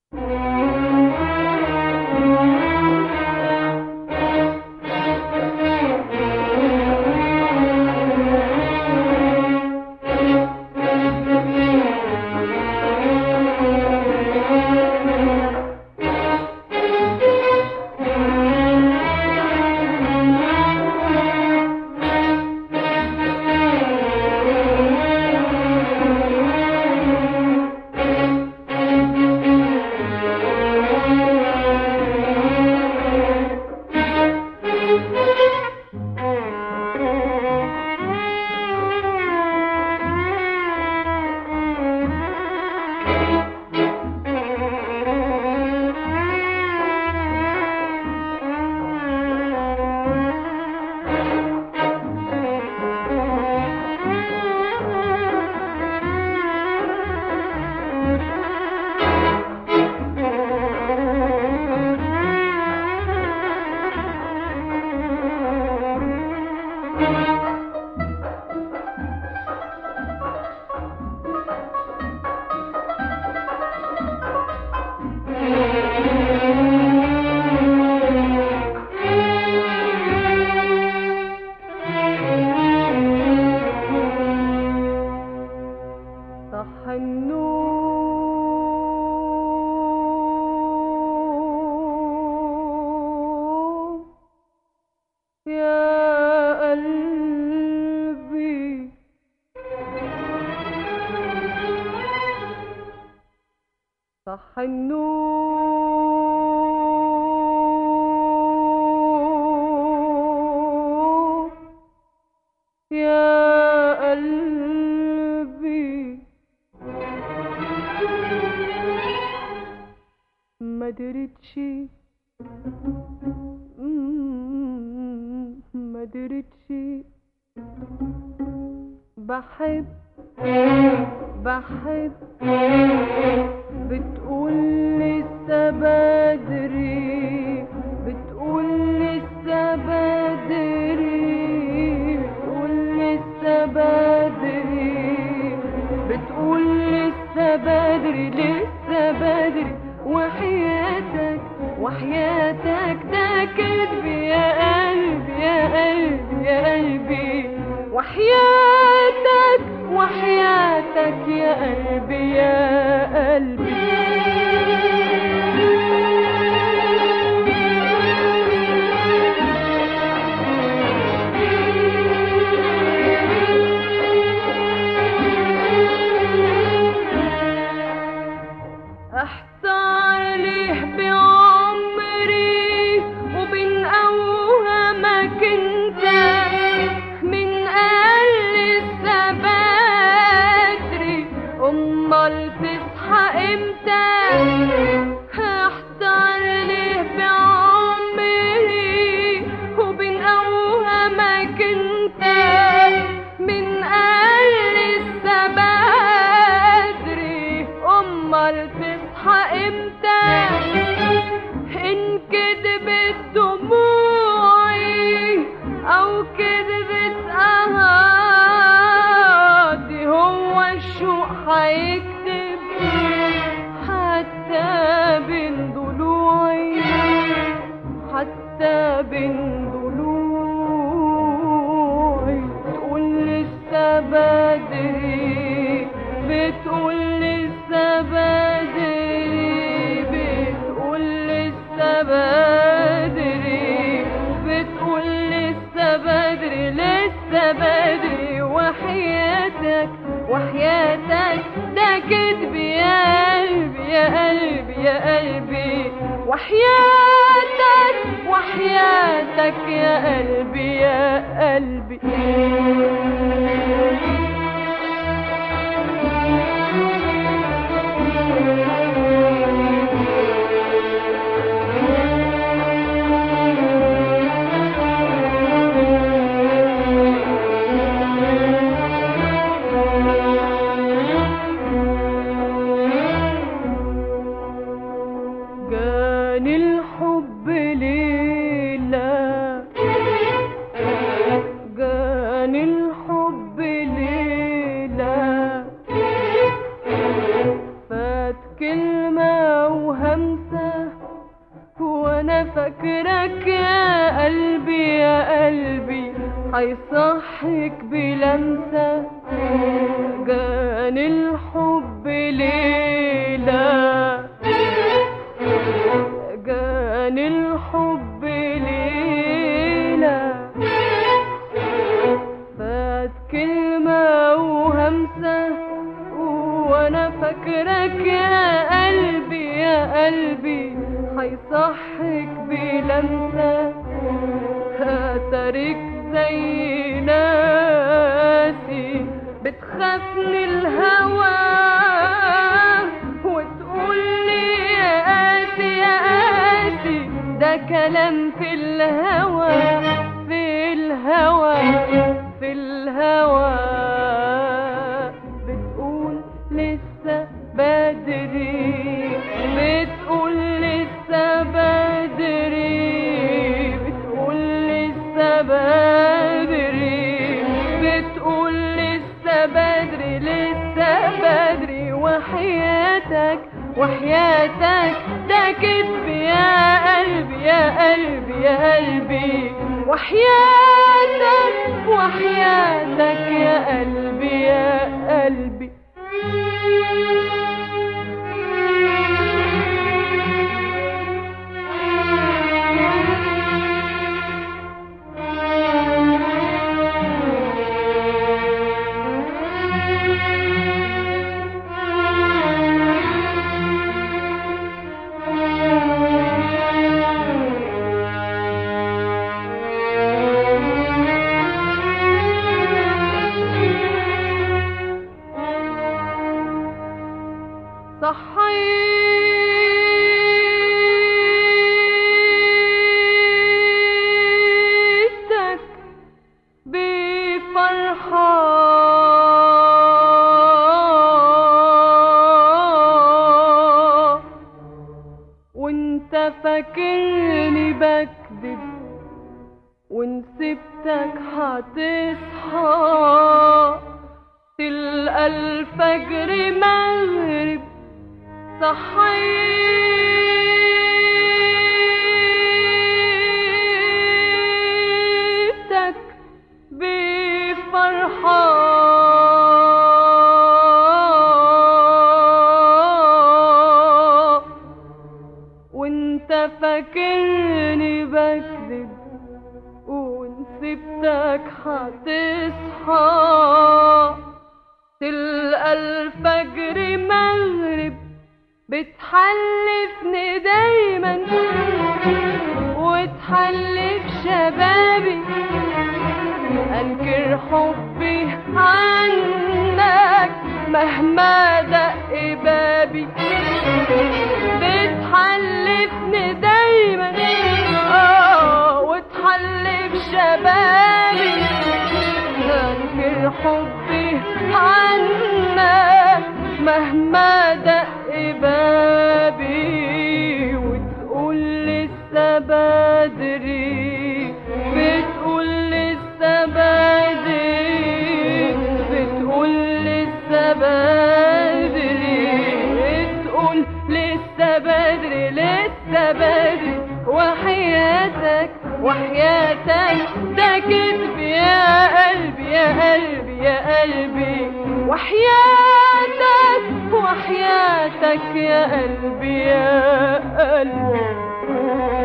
صح النوم يا قلبي صح النوم يا قلبي ما درتش مم، ما درتش بحب بحب بتقول لسه بدري بتقول لسه بدري بتقول لسه بدري بتقول لسه بدري لسه بدري وحياتك وحياتك ده كذب يا قلبي يا قلبي يا قلبي وحياتك وحياتك يا قلبي يا قلبي احتار ليه بعمري وبين اوهامك انت من قال لسه بدري امال تصحى امتى احتار ليه بعمري وبين اوهامك انت من قال لسه بدري امال تصحى امتى ان كدبت دموعي او كدبت اهادي هو الشوق هيكتب حتى بين ضلوعي حتى بين ضلوعي تقول لسه بدري بتقول لسه بدري بتقول لسه بدري بتقول لسه بدري لسه بدري وحياتك وحياتك ده كذب يا قلبي يا قلبي يا قلبي وحياتك وحياتك يا قلبي يا قلبي جاني الحب ليلة جاني الحب ليلة فات كلمة كلمة وهمسة وانا فاكرك يا قلبي يا قلبي هيصحك بلمسة جاني الحب ليلة جاني الحب ليلة فات كلمة وهمسة وانا فاكرك يا قلبي يا قلبي هيصحك بلمسة هترك زي ناسي بتخاف من الهوى وتقولي يا قاسي يا قاسي ده كلام في الهوى في الهوى في الهوى بتقول لسه بدري بتقول لسه بدري بتقول لسه بدري بتقول لسه بدري لسه بدري وحياتك وحياتك ده كذب يا قلبي يا قلبي يا قلبي وحياتك وحياتك يا قلبي يا قلبي صحيتك بفرحة وانت فاكرني بكذب وان سبتك هتصحى تلقى الفجر مغرب صحيتك بفرحة وانت فاكرني بكذب وان سبتك هتصحى تلقى الفجر مغرب بتحلفني دايما وتحلف شبابي انكر حبي عنك مهما دق بابي بتحلفني دايما اه وتحلف شبابي انكر حبي عنك مهما دق بابي وتقول لسه بدري بتقول لسه بدري بتقول لسه بدري بتقول لسه بدري لسه بدري وحياتك وحياتك ده كذب يا قلبي يا قلبي يا قلبي وحياتك وحياتك يا قلبي يا قلبي